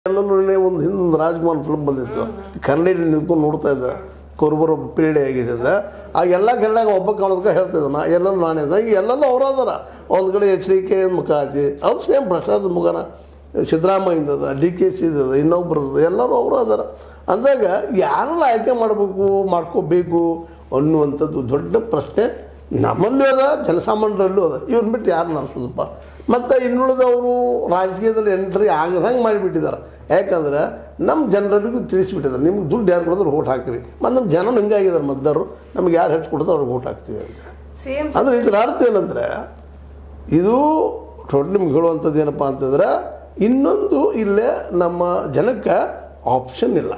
ಎಲ್ಲರೂ ಒಂದು ಹಿಂದೊಂದು ರಾಜ್ಕುಮಾರ್ ಫಿಲ್ಮ್ ಬಂದಿತ್ತು ಕನ್ನಡ ನಿಂತ್ಕೊಂಡು ನೋಡ್ತಾ ಇದ್ದ ಕುರುಬರು ಪೀಳಿಗೆ ಆಗಿದ್ದ ಆ ಎಲ್ಲ ಕೆಲ್ಲಾಗ ಒಬ್ಬ ಕಾಣೋದಕ್ಕೆ ಹೇಳ್ತಿದ್ದ ನಾ ಎಲ್ಲರೂ ನಾನೇ ಇದ್ದ. ಈಗ ಎಲ್ಲರೂ ಅವ್ರು ಅದಾರ ಒಂದು ಕಡೆ ಎಚ್ ಡಿ ಕೆ ಮುಖ ಐತಿ ಅದು ಸೇಮ್ ಭ್ರಷ್ಟಾಚಾರ ಮುಖನ ಸಿದ್ದರಾಮಯ್ಯ ಅದ ಡಿ ಕೆ ಸಿ ಅದ ಇನ್ನೊಬ್ರದ್ದು ಎಲ್ಲರೂ ಅವರು ಅದಾರ ಅಂದಾಗ ಯಾರೆಲ್ಲ ಆಯ್ಕೆ ಮಾಡಬೇಕು ಮಾಡ್ಕೋಬೇಕು ಅನ್ನುವಂಥದ್ದು ದೊಡ್ಡ ಪ್ರಶ್ನೆ ನಮ್ಮಲ್ಲೂ ಅದ ಜನಸಾಮಾನ್ಯರಲ್ಲೂ ಅದ ಇವ್ರನ್ನ ಬಿಟ್ಟು ಯಾರು ನಡೆಸೋದಪ್ಪ ಮತ್ತು ಇನ್ನುಳಿದವರು ರಾಜಕೀಯದಲ್ಲಿ ಎಂಟ್ರಿ ಆಗದಂಗೆ ಮಾಡಿಬಿಟ್ಟಿದ್ದಾರೆ ಯಾಕಂದ್ರೆ ನಮ್ಮ ಜನರಿಗೂ ತಿಳಿಸ್ಬಿಟ್ಟಿದ್ದಾರೆ ನಿಮ್ಗೆ ದುಡ್ಡು ಯಾರು ಕೊಡಿದ್ರೆ ಓಟ್ ಹಾಕಿರಿ ಮತ್ತು ನಮ್ಮ ಜನ ಹಿಂಗಾಗಿದ್ದಾರೆ ಮತದಾರರು ನಮ್ಗೆ ಯಾರು ಹೆಚ್ಚು ಕೊಡ್ತಾರೆ ಅವ್ರಿಗೆ ಓಟ್ ಹಾಕ್ತೀವಿ ಅಂತ ಸಿಎಂ ಅಂದ್ರೆ ಇದರ ಅರ್ಥ ಏನಂದ್ರೆ ಇದು ಟೋಟಲ್ ನಿಮ್ಗೆ ಹೇಳುವಂಥದ್ದು ಏನಪ್ಪ ಅಂತಂದ್ರೆ ಇನ್ನೊಂದು ಇಲ್ಲೇ ನಮ್ಮ ಜನಕ್ಕೆ ಆಪ್ಷನ್ ಇಲ್ಲ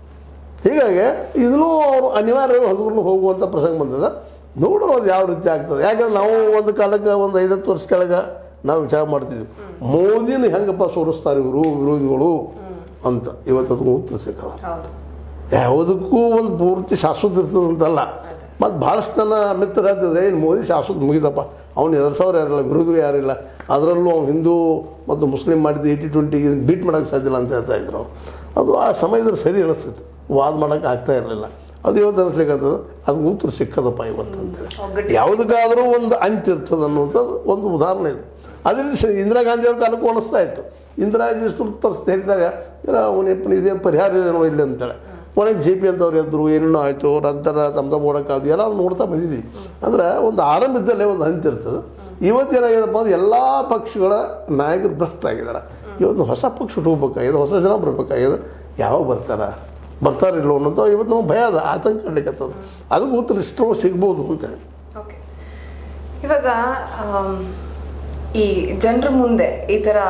ಹೀಗಾಗಿ ಇದನ್ನೂ ಅವರು ಅನಿವಾರ್ಯವಾಗಿ ಹೊಂದ್ಕೊಂಡು ಹೋಗುವಂಥ ಪ್ರಸಂಗ ಬಂದದ ನೋಡೋಣ ಅದು ಯಾವ ರೀತಿ ಆಗ್ತದೆ ಯಾಕಂದ್ರೆ ನಾವು ಒಂದು ಕಾಲಕ್ಕೆ ಒಂದು ಐದತ್ತು ವರ್ಷ ಕೆಳಗೆ ನಾವು ವಿಚಾರ ಮಾಡ್ತಿದ್ವಿ ಮೋದಿನ ಹೆಂಗಪ್ಪ ಸೋರಿಸ್ತಾರೆ ಇವರು ವಿರೋಧಿಗಳು ಅಂತ ಇವತ್ತು ಅದಕ್ಕೆ ಉತ್ತರ ಸಿಕ್ಕದ ಹೌದು ಯಾವುದಕ್ಕೂ ಒಂದು ಪೂರ್ತಿ ಶಾಶ್ವತ ಇರ್ತದಂತಲ್ಲ ಮತ್ತು ಭಾಳಷ್ಟು ನನ್ನ ಮಿತ್ರ ಹೇಳ್ತಿದ್ರೆ ಏನು ಮೋದಿ ಶಾಶ್ವತ ಮುಗಿದಪ್ಪ ಅವ್ನು ಎದುರ್ಸೋರು ಯಾರಿಲ್ಲ ವಿರೋಧಿಗಳು ಯಾರಿಲ್ಲ ಅದರಲ್ಲೂ ಅವ್ನು ಹಿಂದೂ ಮತ್ತು ಮುಸ್ಲಿಂ ಮಾಡಿದ ಏಯ್ಟಿ ಟ್ವೆಂಟಿ ಬೀಟ್ ಮಾಡೋಕ್ಕೆ ಸಾಧ್ಯ ಇಲ್ಲ ಅಂತ ಹೇಳ್ತಾ ಇದ್ರು ಅದು ಆ ಸಮಯದಲ್ಲಿ ಸರಿ ಅನಿಸ್ತಿತ್ತು ವಾದ ಮಾಡೋಕ್ಕೆ ಆಗ್ತಾ ಇರಲಿಲ್ಲ ಅದು ಇವತ್ತು ಅನಿಸ್ಲಿಕ್ಕತ್ತದ ಅದಕ್ಕೆ ಉತ್ತರ ಸಿಕ್ಕದಪ್ಪ ಇವತ್ತು ಅಂತೇಳಿ ಒಗ್ಗಟ್ಟು. ಯಾವುದಕ್ಕಾದರೂ ಒಂದು ಅಂತ್ಯ ಇರ್ತದೆ ಅನ್ನುವಂಥದ್ದು ಒಂದು ಉದಾಹರಣೆ ಇದೆ ಅದೇ ರೀತಿ ಸ- ಇಂದಿರಾ ಗಾಂಧಿ ಅವ್ರ ಕಾಲಕ್ಕೂ ಅನಿಸ್ತಾ ಇತ್ತು ಇಂದಿರಾ ಗಾಂಧಿ ತುರ್ತು ಪರಿಸ್ಥಿತಿ ಹೇಳಿದಾಗ ಅವನ ಇದೇನು ಪರಿಹಾರ ಏನೋ ಇಲ್ಲ ಅಂತೇಳಿ ಕೊನೆಗೆ ಜೆ ಪಿ ಅಂತವ್ರು ಎದ್ರು ಏನೇನೋ ಆಯಿತು ನಂತರ ತಮ್ಮ ತಮ್ಮ ಓಡೋಕ್ಕಾದು ಎಲ್ಲ ನೋಡ್ತಾ ಬಂದಿದ್ದೀವಿ ಅಂದ್ರೆ ಒಂದು ಆರಂಭದಲ್ಲೇ ಒಂದು ಅಂತ್ಯ ಇರ್ತದೆ ಇವತ್ತು ಏನಾಗಿದೆಪ್ಪ ಅಂದ್ರೆ ಎಲ್ಲ ಪಕ್ಷಗಳ ನಾಯಕರು ಭ್ರಷ್ಟರಾಗಿದ್ದಾರೆ ಇವತ್ತು ಹೊಸ ಪಕ್ಷ ಹುಟ್ಟಬೇಕಾಗಿದೆ ಹೊಸ ಜನ ಬರಬೇಕಾಗಿದೆ ಯಾವಾಗ ಬರ್ತಾರ ಬರ್ತಾರಿಲ್ಲೋ ಅನ್ನೋದು ಇವತ್ತು ನಮ್ಗೆ ಭಯ ಅದ ಆತಂಕ ಇಡ್ಲಿಕ್ಕತ್ತದ ಅದಕ್ಕೆ ಉತ್ತರ ಇಷ್ಟೋ ಸಿಗ್ಬೋದು ಅಂತೇಳಿ ಓಕೆ ಇವಾಗ ಆಮ್, ಈ ಜನರ ಮುಂದೆ ಈ ತರ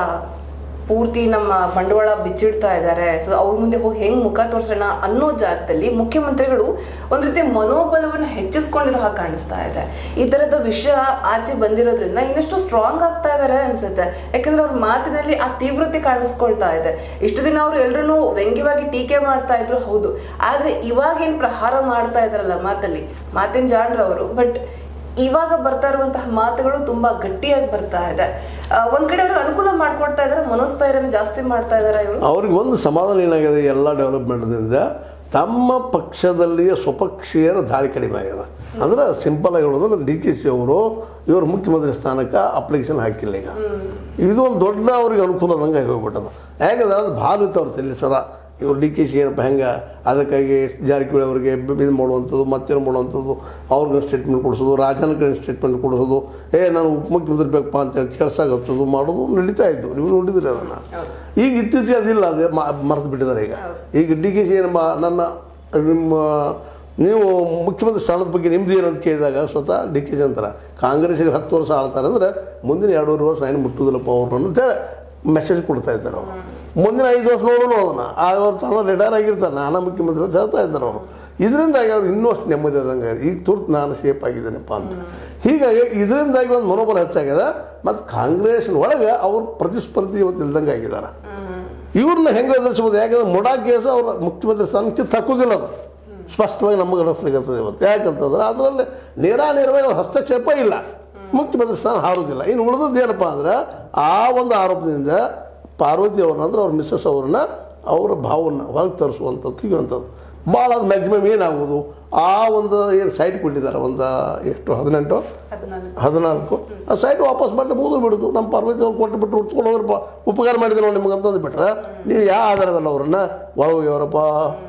ಪೂರ್ತಿ ನಮ್ಮ ಬಂಡವಾಳ ಬಿಚ್ಚಿಡ್ತಾ ಇದ್ದಾರೆ ಸೊ ಅವ್ರ ಮುಂದೆ ಹೋಗಿ ಹೆಂಗ್ ಮುಖ ತೋರ್ಸೋಣ ಅನ್ನೋ ಜಾಗದಲ್ಲಿ ಮುಖ್ಯಮಂತ್ರಿಗಳು ಒಂದ್ ರೀತಿ ಮನೋಬಲವನ್ನ ಹೆಚ್ಚಿಸ್ಕೊಂಡಿರೋ ಹಾಗೆ ಕಾಣಿಸ್ತಾ ಇದೆ ಈ ತರದ ವಿಷಯ ಆಚೆ ಬಂದಿರೋದ್ರಿಂದ ಇನ್ನಷ್ಟು ಸ್ಟ್ರಾಂಗ್ ಆಗ್ತಾ ಇದಾರೆ ಅನ್ಸುತ್ತೆ ಯಾಕಂದ್ರೆ ಅವ್ರ ಮಾತಿನಲ್ಲಿ ಆ ತೀವ್ರತೆ ಕಾಣಿಸ್ಕೊಳ್ತಾ ಇದೆ ಇಷ್ಟು ದಿನ ಅವ್ರು ಎಲ್ರು ವ್ಯಂಗ್ಯವಾಗಿ ಟೀಕೆ ಮಾಡ್ತಾ ಇದ್ರು ಹೌದು ಆದ್ರೆ ಇವಾಗ ಏನ್ ಪ್ರಹಾರ ಮಾಡ್ತಾ ಇದಾರಲ್ಲ ಮಾತಲ್ಲಿ ಮಾತಿನ ಜಾಣ್ರವರು ಬಟ್ ಇವಾಗ ಬರ್ತಾ ಇರುವಂತಹ ಮಾತುಗಳು ತುಂಬಾ ಗಟ್ಟಿಯಾಗಿ ಬರ್ತಾ ಇದೆ ಆ, ಒಂದ್ ಕಡೆ ಅವರು ಅನುಕೂಲ ಮಾಡ್ಕೊಡ್ತಾ ಇದಾರೆ ಮನೋಸ್ಥೈರ್ಯನ ಜಾಸ್ತಿ ಮಾಡ್ತಾ ಇದಾರೆ ಇವರು ಅವ್ರಿಗೆ ಒಂದು ಸಮಾಧಾನ ಏನಾಗಿದೆ ಎಲ್ಲ ಡೆವಲಪ್ಮೆಂಟ್ದಿಂದ ತಮ್ಮ ಪಕ್ಷದಲ್ಲಿಯೇ ಸ್ವಪಕ್ಷೀಯರ ದಾಳಿ ಕಡಿಮೆ ಆಗ್ಯದ ಅಂದ್ರೆ ಸಿಂಪಲ್ ಆಗಿ ಹೇಳೋದು ಡಿ ಕೆ ಶಿ ಅವರು ಇವರು ಮುಖ್ಯಮಂತ್ರಿ ಸ್ಥಾನಕ್ಕೆ ಅಪ್ಲಿಕೇಶನ್ ಹಾಕಿಲ್ಲ ಈಗ ಇದು ಒಂದು ದೊಡ್ಡ ಅವ್ರಿಗೆ ಅನುಕೂಲ ಆದಂಗೆ ಆಗಿ ಹೋಗ್ಬಿಟ್ಟದ ಯಾಕಂದ್ರೆ ಅದು ಭಾಳ ಇತ್ತು ಅವ್ರ ತಲೆ ಸದಾ ಇವ್ರು ಡಿ ಕೆ ಶಿ ಏನಪ್ಪ ಹೆಂಗೆ ಅದಕ್ಕಾಗಿ ಜಾರಕಿಹೊಳಿ ಅವರಿಗೆ ಇದು ಮಾಡುವಂಥದ್ದು ಮತ್ತೇನು ಮಾಡುವಂಥದ್ದು ಅವ್ರಿಗೆ ಸ್ಟೇಟ್ಮೆಂಟ್ ಕೊಡಿಸೋದು ರಾಜನ ಕಡೆ ಸ್ಟೇಟ್ಮೆಂಟ್ ಕೊಡಿಸೋದು ಏ ನಾನು ಉಪಮುಖ್ಯಮಂತ್ರಿ ಬೇಕಪ್ಪ ಅಂತೇಳಿ ಕೆಲ್ಸಾಗ ಹಚ್ಚೋದು ಮಾಡೋದು ನಡೀತಾ ಇತ್ತು ನೀವು ನೋಡಿದ್ರಿ ಅದನ್ನು ಈಗ ಇತ್ತೀಚೆಗೆ ಅದಿಲ್ಲ ಅದೇ ಮರೆತು ಬಿಟ್ಟಿದ್ದಾರೆ ಈಗ ಈಗ ಡಿ ಕೆ ಶಿ ಏನಮ್ಮ ನನ್ನ ನಿಮ್ಮ ನೀವು ಮುಖ್ಯಮಂತ್ರಿ ಸ್ಥಾನದ ಬಗ್ಗೆ ನಿಮ್ದು ಏನು ಅಂತ ಕೇಳಿದಾಗ ಸ್ವತಃ ಡಿ ಕೆ ಶಿ ಅಂತಾರೆ ಕಾಂಗ್ರೆಸ್ಸಿಗೆ ಹತ್ತು ವರ್ಷ ಆಳ್ತಾರೆ ಅಂದರೆ ಮುಂದಿನ ಎರಡೂವರೆ ವರ್ಷ ಏನು ಮುಟ್ಟುವುದಿಲ್ಲಪ್ಪ ಅವ್ರನ್ನ ಅಂತೇಳಿ ಮೆಸೇಜ್ ಕೊಡ್ತಾ ಇದ್ದಾರೆ ಅವರು ಮುಂದಿನ ಐದು ವರ್ಷ ನೋಡೋಣ ಅದನ್ನು ಆಗ ಅವ್ರು ತಾನು ರಿಟೈರ್ ಆಗಿರ್ತಾರೆ ನಾನು ಮುಖ್ಯಮಂತ್ರಿ ಅಂತ ಹೇಳ್ತಾ ಇದ್ದಾರೆ ಅವರು ಇದರಿಂದಾಗಿ ಅವ್ರು ಇನ್ನೂ ಅಷ್ಟು ನೆಮ್ಮದಿ ಆದಂಗೆ ಈಗ ತುರ್ತು ನಾನು ಶೇಪ್ ಆಗಿದ್ದೇನೆಪ್ಪ ಅಂತ ಹೀಗಾಗಿ ಇದರಿಂದಾಗಿ ಒಂದು ಮನೋಬಲ ಹೆಚ್ಚಾಗಿದೆ ಮತ್ತು ಕಾಂಗ್ರೆಸ್ನ ಒಳಗೆ ಅವ್ರು ಪ್ರತಿಸ್ಪರ್ಧಿ ಇವತ್ತು ಇಲ್ದಂಗೆ ಆಗಿದ್ದಾರೆ ಇವ್ರನ್ನ ಹೆಂಗೆ ಎದುರಿಸ್ಬೋದು ಯಾಕಂದ್ರೆ ಮುಡಾ ಕೇಸ್ ಅವ್ರ ಮುಖ್ಯಮಂತ್ರಿ ಸ್ಥಾನಕ್ಕೆ ತಕ್ಕುದಿಲ್ಲ ಅದು ಸ್ಪಷ್ಟವಾಗಿ ನಮಗೆ ಅನಿಸ್ಲಿಕ್ಕತ್ತದೆ ಇವತ್ತು ಯಾಕಂತಂದ್ರೆ ಅದರಲ್ಲಿ ನೇರಾನೇರವಾಗಿ ಅವ್ರ ಹಸ್ತಕ್ಷೇಪ ಇಲ್ಲ ಮುಖ್ಯಮಂತ್ರಿ ಸ್ಥಾನ ಹಾರೋದಿಲ್ಲ ಇನ್ನು ಉಳಿದದ್ದು ಏನಪ್ಪ ಅಂದ್ರೆ ಆ ಒಂದು ಆರೋಪದಿಂದ ಪಾರ್ವತಿ ಅವ್ರನ್ನ ಅಂದ್ರೆ ಅವ್ರ ಮಿಸ್ಸಸ್ ಅವ್ರನ್ನ ಅವರ ಭಾವನ್ನ ಹೊರಗೆ ತರಿಸುವಂಥದ್ದು ತೆಗೆಯುವಂಥದ್ದು ಭಾಳ ಅದು ಮ್ಯಾಕ್ಸಿಮಮ್ ಏನಾಗೋದು ಆ ಒಂದು ಏನು ಸೈಟ್ ಕೊಟ್ಟಿದ್ದಾರೆ ಒಂದು ಎಷ್ಟು ಹದಿನೆಂಟು ಅದನ್ನ ಹದಿನಾಲ್ಕು ಆ ಸೈಟ್ ವಾಪಸ್ ಮಾಡಿ ಮುಗಿದು ಬಿಡೋದು ನಮ್ಮ ಪಾರ್ವತಿ ಅವ್ರು ಕೊಟ್ಟು ಬಿಟ್ಟು ಉಡ್ಸ್ಕೊಂಡು ಹೋಗ್ರಪ್ಪ ಉಪಕಾರ ಮಾಡಿದ್ರು ನೋಡಿ ನಿಮ್ಗೆ ಅಂತಂದು ಬಿಟ್ರೆ ನೀವು ಯಾವ ಆಧಾರವಲ್ಲ ಅವ್ರನ್ನ ಒಳಗೋಗ್ಯವರಪ್ಪ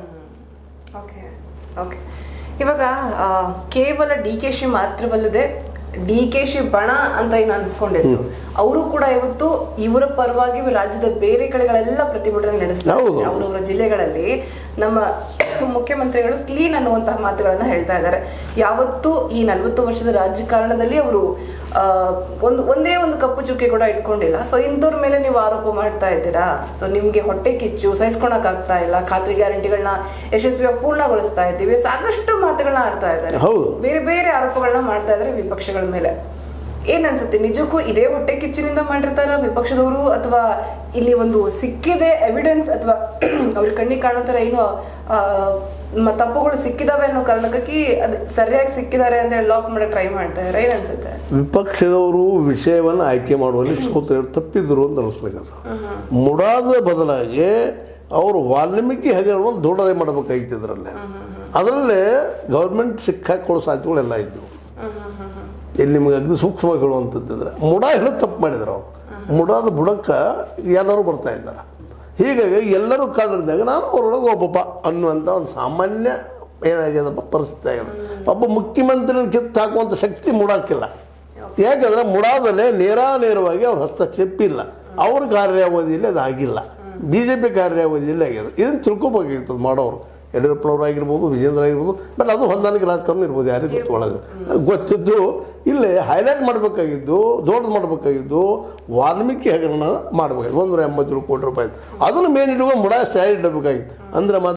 ಓಕೆ ಓಕೆ ಇವಾಗ ಆ, ಕೇವಲ ಡಿ ಕೆ ಶಿ ಮಾತ್ರವಲ್ಲದೆ ಡಿ ಕೆ ಶಿ ಬಣ ಅಂತ ಏನು ಅನ್ಸ್ಕೊಂಡಿದ್ರು ಅವರು ಕೂಡ ಇವತ್ತು ಇವರ ಪರವಾಗಿ ರಾಜ್ಯದ ಬೇರೆ ಕಡೆಗಳೆಲ್ಲ ಪ್ರತಿಭಟನೆ ನಡೆಸ್ತಾರೆ ಹೌದು. ಅವರವರ ಜಿಲ್ಲೆಗಳಲ್ಲಿ ನಮ್ಮ ಮುಖ್ಯಮಂತ್ರಿಗಳು ಕ್ಲೀನ್ ಅನ್ನುವಂತಹ ಮಾತುಗಳನ್ನ ಹೇಳ್ತಾ ಇದ್ದಾರೆ ಯಾವತ್ತೂ ಈ ನಲವತ್ತು ವರ್ಷದ ರಾಜಕಾರಣದಲ್ಲಿ ಅವರು ಆ, ಒಂದು ಒಂದೇ ಒಂದು ಕಪ್ಪು ಚುಕ್ಕೆ ಕೂಡ ಇಟ್ಕೊಂಡಿಲ್ಲ ಸೊ ಇಂಥವ್ರ ಮೇಲೆ ನೀವು ಆರೋಪ ಮಾಡ್ತಾ ಇದ್ದೀರಾ ಸೊ ನಿಮ್ಗೆ ಹೊಟ್ಟೆ ಕಿಚ್ಚು ಸಹಿಸ್ಕೊಳಕ್ ಆಗ್ತಾ ಇಲ್ಲ ಖಾತ್ರಿ ಗ್ಯಾರಂಟಿಗಳನ್ನ ಯಶಸ್ವಿಯಾಗಿ ಪೂರ್ಣಗೊಳಿಸ್ತಾ ಇದ್ದೀವಿ ಸಾಕಷ್ಟು ಮಾತುಗಳನ್ನ ಆಡ್ತಾ ಇದ್ದಾರೆ ಹೌದು. ಬೇರೆ ಬೇರೆ ಆರೋಪಗಳನ್ನ ಮಾಡ್ತಾ ಇದ್ದಾರೆ ವಿಪಕ್ಷಗಳ ಮೇಲೆ ಏನ್ ಅನ್ಸುತ್ತೆ ನಿಜಕ್ಕೂ ಇದೇ ಹೊಟ್ಟೆ ಕಿಚ್ಚಿನಿಂದ ಮಾಡಿರ್ತಾರ ವಿಪಕ್ಷದವರು ಅಥವಾ ಇಲ್ಲಿ ಒಂದು ಸಿಕ್ಕಿದೆ ಎವಿಡೆನ್ಸ್ ಅಥವಾ ಅವ್ರ ಕಣ್ಣಿಗೆ ಕಾಣೋ ತರ ಏನು ಆ, ಮ- ತಪ್ಪುಗಳು ಸಿಕ್ಕಿದಾವೆ ಅನ್ನೋ ಕಾರಣಕ್ಕಾಗಿ ಅದು ಸರಿಯಾಗಿ ಸಿಕ್ಕಿದ್ದಾರೆ ಅಂತ ಹೇಳಿ ಲಾಕ್ ಮಾಡಕ್ ಟ್ರೈ ಮಾಡ್ತಾ ಇದಾರೆ ಏನ್ ಅನ್ಸುತ್ತೆ ವಿಪಕ್ಷದವರು ವಿಷಯವನ್ನು ಆಯ್ಕೆ ಮಾಡುವಲ್ಲಿ ಸೋತ ತಪ್ಪಿದ್ರು ಅಂತ ಅನಿಸ್ಬೇಕದು ಮುಡಾದ ಬದಲಾಗಿ ಅವರು ವಾಲ್ಮೀಕಿ ಹಗರಣವನ್ನು ದೊಡ್ಡದೇ ಮಾಡಬೇಕಾಗಿತ್ತು ಇದರಲ್ಲಿ ಅದರಲ್ಲೇ ಗೌರ್ಮೆಂಟ್ ಸಿಕ್ಕಾಕೊಳ್ಳೋ ಸಾಧ್ಯತೆಗಳೆಲ್ಲ ಇದ್ದವು ಇಲ್ಲಿ ನಿಮಗೆ ಅಗ್ನಿ ಸೂಕ್ಷ್ಮವಾಗಿ ಹೇಳುವಂಥದ್ದಿದ್ರೆ ಮುಡ ಹೇಳೋದು ತಪ್ಪು ಮಾಡಿದ್ರು ಅವರು ಮುಡಾದ ಬುಡಕ್ಕೆ ಎಲ್ಲರೂ ಬರ್ತಾ ಇದ್ದಾರೆ ಹೀಗಾಗಿ ಎಲ್ಲರೂ ಕಾಡಿದಾಗ ನಾನು ಅವರೊಳಗೆ ಒಬ್ಬಪ್ಪ ಅನ್ನುವಂಥ ಒಂದು ಸಾಮಾನ್ಯ ಏನಾಗ್ಯದಪ್ಪ ಪರಿಸ್ಥಿತಿ ಆಗಿದೆ ಒಬ್ಬ ಮುಖ್ಯಮಂತ್ರಿನ ಕಿತ್ತು ಹಾಕುವಂಥ ಶಕ್ತಿ ಮುಡಾಕಿಲ್ಲ ಯಾಕಂದ್ರೆ ಮುಡಾದಲ್ಲೇ ನೇರಾನೇರವಾಗಿ ಅವ್ರ ಹಸ್ತಕ್ಷೇಪ ಇಲ್ಲ ಅವ್ರ ಕಾರ್ಯಾವಧಿಯಲ್ಲಿ ಅದು ಆಗಿಲ್ಲ ಬಿ ಜೆ ಪಿ ಕಾರ್ಯಾವಧಿಯಲ್ಲಿ ಆಗಿದೆ ಇದನ್ನು ತಿಳ್ಕೊಬೇಕಾಗಿತ್ತು ಅದು ಮಾಡೋರು ಯಡಿಯೂರಪ್ಪನವ್ರು ಆಗಿರ್ಬೋದು ವಿಜೇಂದ್ರ ಆಗಿರ್ಬೋದು ಬಟ್ ಅದು ಹೊಂದಾಣಿಕೆ ರಾಜಕಾರಣ ಇರ್ಬೋದು ಯಾರಿಗೂ ಗೊತ್ತು ಒಳಗೆ ಗೊತ್ತಿದ್ದು ಇಲ್ಲಿ ಹೈಲೈಟ್ ಮಾಡಬೇಕಾಗಿದ್ದು ದೊಡ್ಡದು ಮಾಡಬೇಕಾಗಿದ್ದು ವಾಲ್ಮೀಕಿ ಹಗರಣ ಮಾಡಬೇಕಾಗಿತ್ತು ಒಂದೂರ ಎಂಬತ್ತೇಳು ಕೋಟಿ ರೂಪಾಯಿ ಅದನ್ನು ಮೇನ್ ಇಟ್ಕೊಂಡು ಮುಡಾ ಸ್ಟ್ಯಾಂಡ್ ಇಡಬೇಕಾಗಿತ್ತು ಅಂದ್ರೆ ಮಾತ್ರ